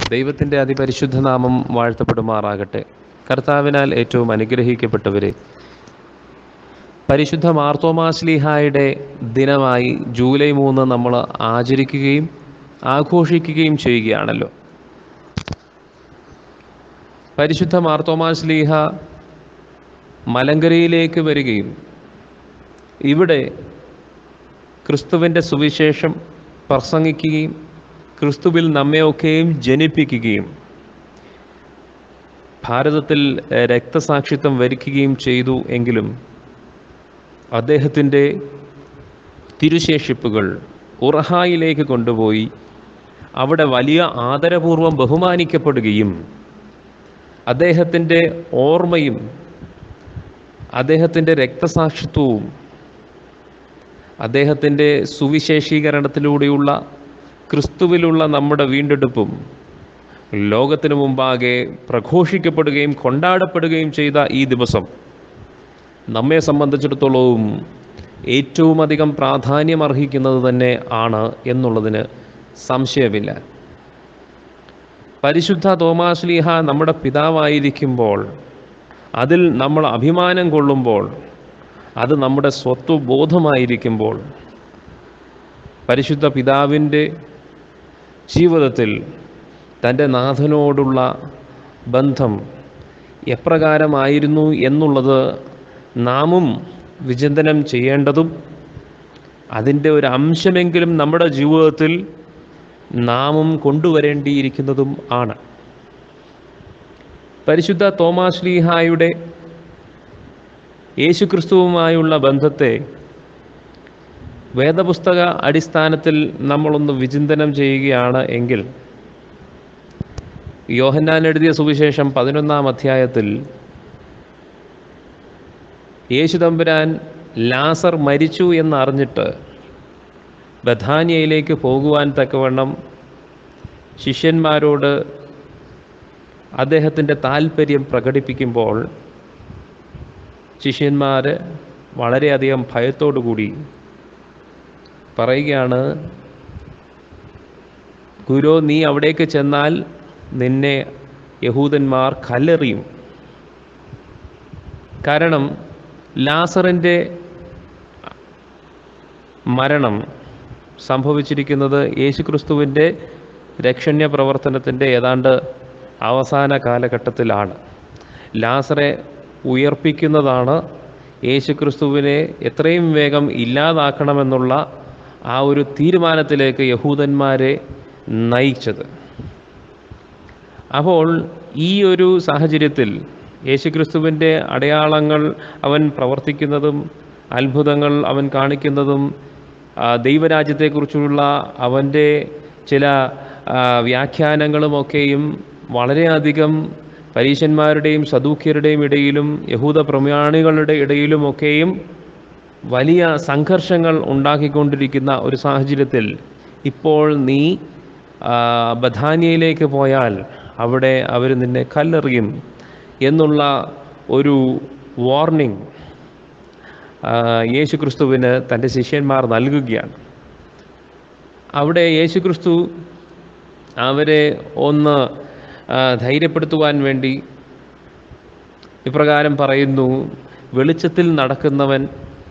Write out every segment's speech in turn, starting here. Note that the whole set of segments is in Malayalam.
ദൈവത്തിൻ്റെ അതിപരിശുദ്ധ നാമം വാഴ്ത്തപ്പെടുമാറാകട്ടെ കർത്താവിനാൽ ഏറ്റവും അനുഗ്രഹിക്കപ്പെട്ടവരെ പരിശുദ്ധ മാർത്തോമാശ്ലീഹായുടെ ദിനമായി ജൂലൈ മൂന്ന് നമ്മൾ ആചരിക്കുകയും ആഘോഷിക്കുകയും ചെയ്യുകയാണല്ലോ പരിശുദ്ധ മാർത്തോമാശ്ലീഹ മലങ്കരയിലേക്ക് വരികയും ഇവിടെ ക്രിസ്തുവിൻ്റെ സുവിശേഷം പ്രസംഗിക്കുകയും ക്രിസ്തുവിൽ നമ്മെയൊക്കെയും ജനിപ്പിക്കുകയും ഭാരതത്തിൽ എഹ്, രക്തസാക്ഷിത്വം വരിക്കുകയും ചെയ്തു എങ്കിലും അദ്ദേഹത്തിൻ്റെ തിരുശേഷിപ്പുകൾ ഉറഹായിലേക്ക് കൊണ്ടുപോയി അവിടെ വലിയ ആദരപൂർവം ബഹുമാനിക്കപ്പെടുകയും അദ്ദേഹത്തിൻ്റെ ഓർമ്മയും അദ്ദേഹത്തിൻ്റെ രക്തസാക്ഷിത്വവും അദ്ദേഹത്തിൻ്റെ സുവിശേഷീകരണത്തിലൂടെയുള്ള ക്രിസ്തുവിലുള്ള നമ്മുടെ വീണ്ടെടുപ്പും ലോകത്തിനു മുമ്പാകെ പ്രഘോഷിക്കപ്പെടുകയും കൊണ്ടാടപ്പെടുകയും ചെയ്ത ഈ ദിവസം നമ്മെ സംബന്ധിച്ചിടത്തോളവും ഏറ്റവും അധികം പ്രാധാന്യം അർഹിക്കുന്നത് തന്നെ ആണ് എന്നുള്ളതിന് സംശയമില്ല പരിശുദ്ധ തോമാശ്ലീഹ നമ്മുടെ പിതാവായിരിക്കുമ്പോൾ അതിൽ നമ്മൾ അഭിമാനം കൊള്ളുമ്പോൾ അത് നമ്മുടെ സ്വത്വബോധമായിരിക്കുമ്പോൾ പരിശുദ്ധ പിതാവിൻ്റെ ജീവിതത്തിൽ തൻ്റെ നാഥനോടുള്ള ബന്ധം എപ്രകാരമായിരുന്നു എന്നുള്ളത് നാമും വിചിന്തനം ചെയ്യേണ്ടതും അതിൻ്റെ ഒരു അംശമെങ്കിലും നമ്മുടെ ജീവിതത്തിൽ നാമും കൊണ്ടുവരേണ്ടിയിരിക്കുന്നതും ആണ് പരിശുദ്ധ തോമാശ്ലീഹായുടെ യേശുക്രിസ്തുവുമായുള്ള ബന്ധത്തെ വേദപുസ്തക അടിസ്ഥാനത്തിൽ നമ്മളൊന്ന് വിചിന്തനം ചെയ്യുകയാണ് എങ്കിൽ യോഹന്നാൻ എഴുതിയ സുവിശേഷം പതിനൊന്നാം അധ്യായത്തിൽ യേശു തമ്പുരാൻ ലാസർ മരിച്ചു എന്നറിഞ്ഞിട്ട് ബഥാനിയയിലേക്ക് പോകുവാൻ തക്കവണ്ണം ശിഷ്യന്മാരോട് അദ്ദേഹത്തിൻ്റെ താല്പര്യം പ്രകടിപ്പിക്കുമ്പോൾ ശിഷ്യന്മാർ വളരെയധികം ഭയത്തോടു കൂടി പറയുകയാണ് ഗുരു നീ അവിടേക്ക് ചെന്നാൽ നിന്നെ യഹൂദന്മാർ കല്ലെറിയും കാരണം ലാസറിൻ്റെ മരണം സംഭവിച്ചിരിക്കുന്നത് യേശുക്രിസ്തുവിൻ്റെ രക്ഷണ്യ പ്രവർത്തനത്തിൻ്റെ ഏതാണ്ട് അവസാന കാലഘട്ടത്തിലാണ് ലാസറെ ഉയർപ്പിക്കുന്നതാണ് യേശുക്രിസ്തുവിനെ എത്രയും വേഗം ഇല്ലാതാക്കണമെന്നുള്ള ആ ഒരു തീരുമാനത്തിലേക്ക് യഹൂദന്മാരെ നയിച്ചത് അപ്പോൾ ഈ ഒരു സാഹചര്യത്തിൽ യേശുക്രിസ്തുവിൻ്റെ അടയാളങ്ങൾ അവൻ പ്രവർത്തിക്കുന്നതും അത്ഭുതങ്ങൾ അവൻ കാണിക്കുന്നതും ആ, ദൈവരാജ്യത്തെക്കുറിച്ചുള്ള അവൻ്റെ ചില ആ, വ്യാഖ്യാനങ്ങളുമൊക്കെയും വളരെയധികം പരീശന്മാരുടെയും സദൂക്യരുടെയും ഇടയിലും യഹൂദ പ്രമാണികളുടെ ഇടയിലുമൊക്കെയും വലിയ സംഘർഷങ്ങൾ ഉണ്ടാക്കിക്കൊണ്ടിരിക്കുന്ന ഒരു സാഹചര്യത്തിൽ ഇപ്പോൾ നീ ആ, ബഥാനിയയിലേക്ക് പോയാൽ അവിടെ അവർ നിന്നെ കല്ലെറിയും എന്നുള്ള ഒരു വാർണിംഗ് യേശുക്രിസ്തുവിന് തൻ്റെ ശിഷ്യന്മാർ നൽകുകയാണ് അവിടെ യേശുക്രിസ്തു അവരെ ഒന്ന് ആ, ധൈര്യപ്പെടുത്തുവാൻ വേണ്ടി ഇപ്രകാരം പറയുന്നു വെളിച്ചത്തിൽ നടക്കുന്നവൻ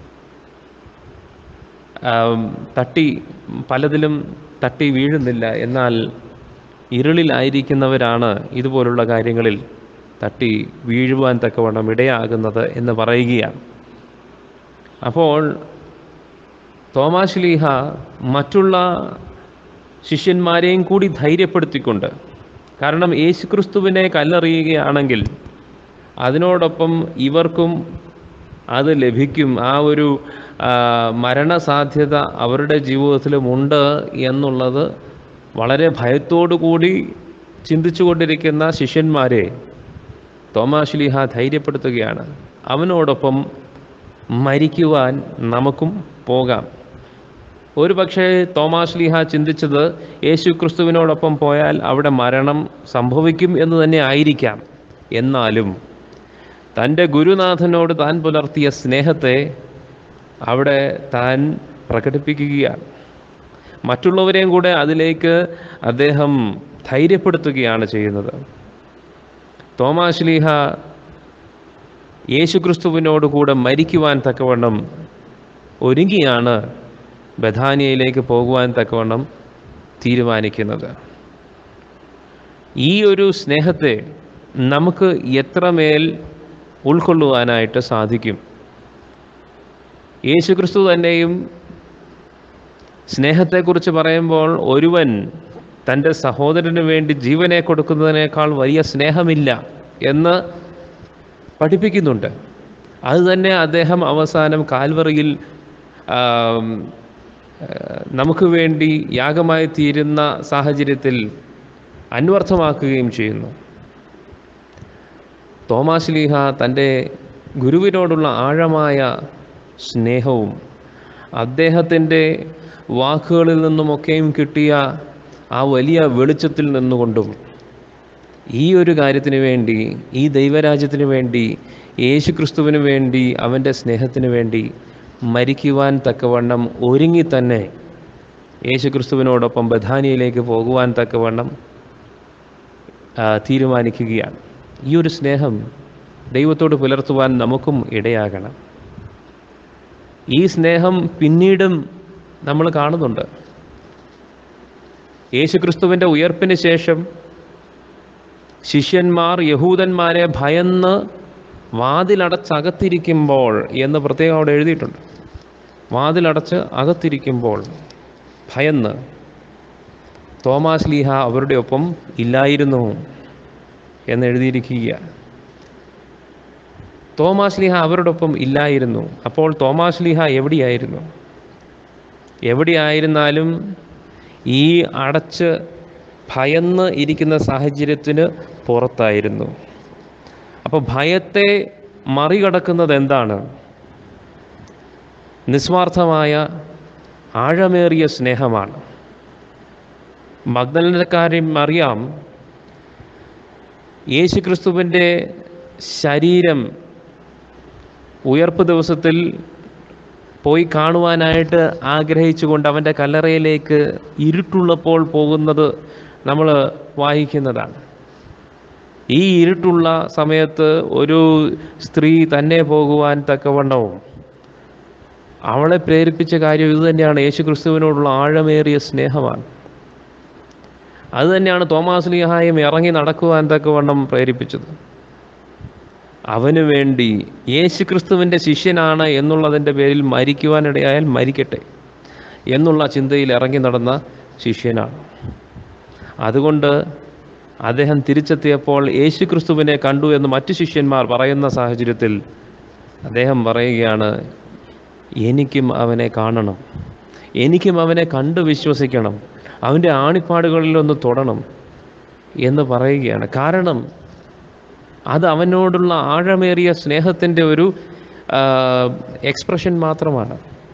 ആം, തട്ടി പലതിലും തട്ടി വീഴുന്നില്ല എന്നാൽ ഇരുളിലായിരിക്കുന്നവരാണ് ഇതുപോലുള്ള കാര്യങ്ങളിൽ തട്ടി വീഴുവാൻ തക്കവണ്ണം ഇടയാകുന്നത് എന്ന് പറയുകയാണ് അപ്പോൾ തോമാശ്ലീഹ മറ്റുള്ള ശിഷ്യന്മാരെയും കൂടി ധൈര്യപ്പെടുത്തിക്കൊണ്ട് കാരണം യേശുക്രിസ്തുവിനെ കല്ലെറിയുകയാണെങ്കിൽ അതിനോടൊപ്പം ഇവർക്കും അത് ലഭിക്കും ആ ഒരു ആ, മരണസാധ്യത അവരുടെ ജീവിതത്തിലുമുണ്ട് എന്നുള്ളത് വളരെ ഭയത്തോടു കൂടി ചിന്തിച്ചുകൊണ്ടിരിക്കുന്ന ശിഷ്യന്മാരെ തോമാശ്ലീഹ ധൈര്യപ്പെടുത്തുകയാണ് അവനോടൊപ്പം മരിക്കുവാൻ നമുക്കും പോകാം ഒരു പക്ഷേ തോമാശ്ലീഹ ചിന്തിച്ചത് യേശു ക്രിസ്തുവിനോടൊപ്പം പോയാൽ അവിടെ മരണം സംഭവിക്കും എന്ന് തന്നെ ആയിരിക്കാം എന്നാലും തൻ്റെ ഗുരുനാഥനോട് താൻ പുലർത്തിയ സ്നേഹത്തെ അവിടെ താൻ പ്രകടിപ്പിക്കുകയാണ് മറ്റുള്ളവരെയും കൂടെ അതിലേക്ക് അദ്ദേഹം ധൈര്യപ്പെടുത്തുകയാണ് ചെയ്യുന്നത് തോമാശ്ലീഹ യേശുക്രിസ്തുവിനോട് കൂടെ മരിക്കുവാൻ തക്കവണ്ണം ഒരുങ്ങിയാണ് ബഥാനിയയിലേക്ക് പോകുവാൻ തക്കവണ്ണം തീരുമാനിക്കുന്നത് ഈ ഒരു സ്നേഹത്തെ നമുക്ക് എത്രമേൽ ഉൾക്കൊള്ളുവാനായിട്ട് സാധിക്കും യേശുക്രിസ്തു തന്നെയും സ്നേഹത്തെക്കുറിച്ച് പറയുമ്പോൾ ഒരുവൻ തൻ്റെ സഹോദരന് വേണ്ടി ജീവനെ കൊടുക്കുന്നതിനേക്കാൾ വലിയ സ്നേഹമില്ല എന്ന് പഠിപ്പിക്കുന്നുണ്ട് അതുതന്നെ അദ്ദേഹം അവസാനം കാൽവറിയിൽ ആം, ആ, നമുക്ക് വേണ്ടി യാഗമായി തീരുന്ന സാഹചര്യത്തിൽ അന്വർത്ഥമാക്കുകയും ചെയ്യുന്നു തോമാസ് ലീഹ തൻ്റെ ഗുരുവിനോടുള്ള ആഴമായ സ്നേഹവും അദ്ദേഹത്തിൻ്റെ വാക്കുകളിൽ നിന്നുമൊക്കെയും കിട്ടിയ ആ വലിയ വെളിച്ചത്തിൽ നിന്നുകൊണ്ടും ഈ ഒരു കാര്യത്തിന് വേണ്ടി ഈ ദൈവരാജ്യത്തിന് വേണ്ടി യേശു ക്രിസ്തുവിന് വേണ്ടി അവൻ്റെ സ്നേഹത്തിന് വേണ്ടി മരിക്കുവാൻ തക്കവണ്ണം ഒരുങ്ങി തന്നെ യേശു ക്രിസ്തുവിനോടൊപ്പം ബഥാനിയയിലേക്ക് പോകുവാൻ തക്കവണ്ണം ആ, തീരുമാനിക്കുകയാണ് ഈ ഒരു സ്നേഹം ദൈവത്തോട് പുലർത്തുവാൻ നമുക്കും ഇടയാകണം ഈ സ്നേഹം പിന്നീടും നമ്മൾ കാണുന്നുണ്ട് യേശുക്രിസ്തുവിൻ്റെ ഉയർപ്പിന് ശേഷം ശിഷ്യന്മാർ യഹൂദന്മാരെ ഭയന്ന് വാതിലടച്ചകത്തിരിക്കുമ്പോൾ എന്ന് പ്രത്യേകം അവിടെ എഴുതിയിട്ടുണ്ട് വാതിലടച്ച് അകത്തിരിക്കുമ്പോൾ ഭയന്ന് തോമാസ് ലീഹ അവരുടെ ഒപ്പം ഇല്ലായിരുന്നു എന്ന് എഴുതിയിരിക്കുകയാണ് തോമാസ് ലീഹ അവരുടെ ഒപ്പം ഇല്ലായിരുന്നു അപ്പോൾ തോമാസ് ലീഹ എവിടെയായിരുന്നു എവിടെയായിരുന്നാലും ഈ അടച്ച് ഭയന്ന് ഇരിക്കുന്ന സാഹചര്യത്തിന് പുറത്തായിരുന്നു അപ്പോൾ ഭയത്തെ മറികടക്കുന്നത് എന്താണ് നിസ്വാർത്ഥമായ ആഴമേറിയ സ്നേഹമാണ് മഗ്ദലനക്കാരി അറിയാം യേശുക്രിസ്തുവിൻ്റെ ശരീരം ഉയർപ്പ് ദിവസത്തിൽ പോയി കാണുവാനായിട്ട് ആഗ്രഹിച്ചുകൊണ്ട് അവൻ്റെ കല്ലറയിലേക്ക് ഇരുട്ടുള്ളപ്പോൾ പോകുന്നത് നമ്മൾ വായിക്കുന്നതാണ് ഈ ഇരുട്ടുള്ള സമയത്ത് ഒരു സ്ത്രീ തന്നെ പോകുവാൻ തക്കവണ്ണവും അവളെ പ്രേരിപ്പിച്ച കാര്യം ഇത് തന്നെയാണ് യേശു ക്രിസ്തുവിനോടുള്ള ആഴമേറിയ സ്നേഹമാണ് അത് തന്നെയാണ് തോമാസ് ലീഹായും ഇറങ്ങി നടക്കുവാൻ തക്കവണ്ണം പ്രേരിപ്പിച്ചത് അവന് വേണ്ടി യേശു ക്രിസ്തുവിൻ്റെ ശിഷ്യനാണ് എന്നുള്ളതിൻ്റെ പേരിൽ മരിക്കുവാനിടയായാൽ മരിക്കട്ടെ എന്നുള്ള ചിന്തയിൽ ഇറങ്ങി നടന്ന ശിഷ്യനാണ് അതുകൊണ്ട് അദ്ദേഹം തിരിച്ചെത്തിയപ്പോൾ യേശു ക്രിസ്തുവിനെ കണ്ടു എന്ന് മറ്റു ശിഷ്യന്മാർ പറയുന്ന സാഹചര്യത്തിൽ അദ്ദേഹം പറയുകയാണ് എനിക്കും അവനെ കാണണം എനിക്കും അവനെ കണ്ട് വിശ്വസിക്കണം അവൻ്റെ ആണിപ്പാടുകളിലൊന്ന് തൊടണം എന്ന് പറയുകയാണ് കാരണം അത് അവനോടുള്ള ആഴമേറിയ സ്നേഹത്തിൻ്റെ ഒരു എക്സ്പ്രഷൻ മാത്രമാണ്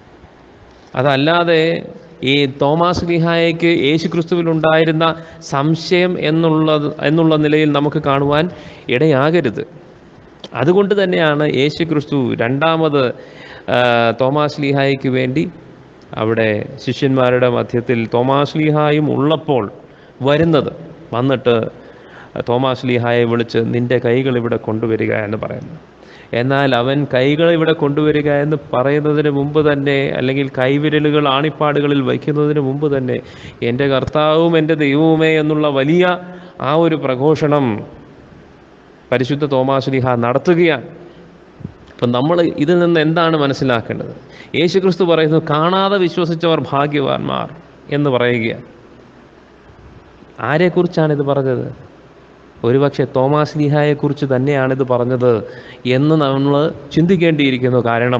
അതല്ലാതെ ഈ തോമാസ് ലിഹായയ്ക്ക് യേശു ക്രിസ്തുവിലുണ്ടായിരുന്ന സംശയം എന്നുള്ളത് എന്നുള്ള നിലയിൽ നമുക്ക് കാണുവാൻ ഇടയാകരുത് അതുകൊണ്ട് തന്നെയാണ് യേശു ക്രിസ്തു രണ്ടാമത് ആ, തോമാസ് ലീഹായ്ക്ക് വേണ്ടി അവിടെ ശിഷ്യന്മാരുടെ മധ്യത്തിൽ തോമാസ് ലീഹായും ഉള്ളപ്പോൾ വരുന്നത് വന്നിട്ട് തോമാസ് ലീഹായെ വിളിച്ച് നിന്റെ കൈകൾ ഇവിടെ കൊണ്ടുവരിക എന്ന് പറയുന്നു എന്നാൽ അവൻ കൈകൾ ഇവിടെ കൊണ്ടുവരിക എന്ന് പറയുന്നതിന് മുമ്പ് തന്നെ അല്ലെങ്കിൽ കൈവിരലുകൾ ആണിപ്പാടുകളിൽ വയ്ക്കുന്നതിന് മുമ്പ് തന്നെ എൻ്റെ കർത്താവും എൻ്റെ ദൈവവുമേ എന്നുള്ള വലിയ ആ ഒരു പ്രഘോഷണം പരിശുദ്ധ തോമാശ്ലീഹ നടത്തുകയാണ് അപ്പം നമ്മൾ ഇതിൽ നിന്ന് എന്താണ് മനസ്സിലാക്കേണ്ടത് യേശുക്രിസ്തു പറയുന്നു കാണാതെ വിശ്വസിച്ചവർ ഭാഗ്യവാന്മാർ എന്ന് പറയുകയാണ് ആരെക്കുറിച്ചാണ് ഇത് പറഞ്ഞത് ഒരുപക്ഷെ തോമാസ് ലീഹായെക്കുറിച്ച് തന്നെയാണ് ഇത് പറഞ്ഞത് എന്ന് നമ്മൾ ചിന്തിക്കേണ്ടിയിരിക്കുന്നു കാരണം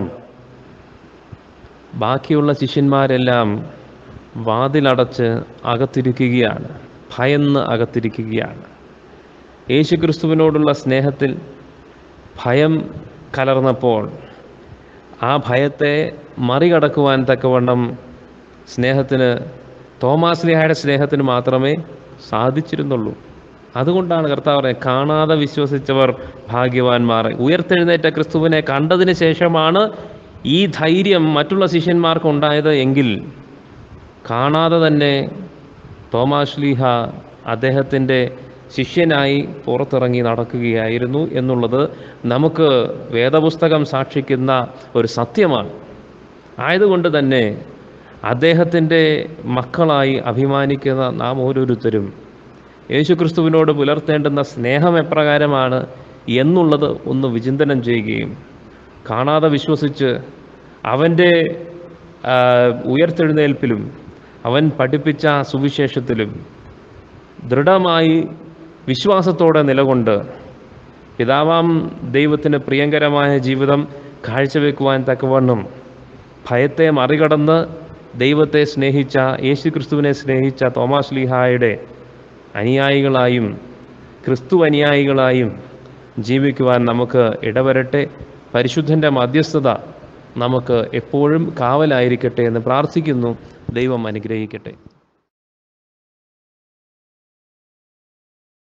ബാക്കിയുള്ള ശിഷ്യന്മാരെല്ലാം വാതിലടച്ച് അകത്തിരിക്കുകയാണ് ഭയന്ന് അകത്തിരിക്കുകയാണ് യേശുക്രിസ്തുവിനോടുള്ള സ്നേഹത്തിൽ ഭയം കലർന്നപ്പോൾ ആ ഭയത്തെ മറികടക്കുവാൻ തക്കവണ്ണം സ്നേഹത്തിന് തോമാസ് ലിഹായുടെ സ്നേഹത്തിന് മാത്രമേ സാധിച്ചിരുന്നുള്ളൂ അതുകൊണ്ടാണ് കർത്താവ് പറയുന്നത് കാണാതെ വിശ്വസിച്ചവർ ഭാഗ്യവാന്മാർ ഉയർത്തെഴുന്നേറ്റ ക്രിസ്തുവിനെ കണ്ടതിന് ശേഷമാണ് ഈ ധൈര്യം മറ്റുള്ള ശിഷ്യന്മാർക്ക് ഉണ്ടായത് എങ്കിൽ കാണാതെ തന്നെ തോമാശ്ലീഹ അദ്ദേഹത്തിൻ്റെ ശിഷ്യനായി പുറത്തിറങ്ങി നടക്കുകയായിരുന്നു എന്നുള്ളത് നമുക്ക് വേദപുസ്തകം സാക്ഷിക്കുന്ന ഒരു സത്യമാണ് ആയതുകൊണ്ട് തന്നെ അദ്ദേഹത്തിൻ്റെ മക്കളായി അഭിമാനിക്കുന്ന നാം ഓരോരുത്തരും യേശുക്രിസ്തുവിനോട് പുലർത്തേണ്ടുന്ന സ്നേഹം എപ്രകാരമാണ് എന്നുള്ളത് ഒന്ന് വിചിന്തനം ചെയ്യുകയും കാണാതെ വിശ്വസിച്ച് അവൻ്റെ ആ, ഉയർത്തെഴുന്നേൽപ്പിലും അവൻ പഠിപ്പിച്ച സുവിശേഷത്തിലും ദൃഢമായി വിശ്വാസത്തോടെ നിലകൊണ്ട് പിതാവാം ദൈവത്തിന് പ്രിയങ്കരമായ ജീവിതം കാഴ്ചവെക്കുവാൻ തക്കവണ്ണം ഭയത്തെ മറികടന്ന് ദൈവത്തെ സ്നേഹിച്ച യേശുക്രിസ്തുവിനെ സ്നേഹിച്ച തോമാസ് ലീഹായുടെ അനുയായികളായും ക്രിസ്തു അനുയായികളായും ജീവിക്കുവാൻ നമുക്ക് ഇടവരട്ടെ പരിശുദ്ധൻ്റെ മധ്യസ്ഥത നമുക്ക് എപ്പോഴും കാവലായിരിക്കട്ടെ എന്ന് പ്രാർത്ഥിക്കുന്നു ദൈവം അനുഗ്രഹിക്കട്ടെ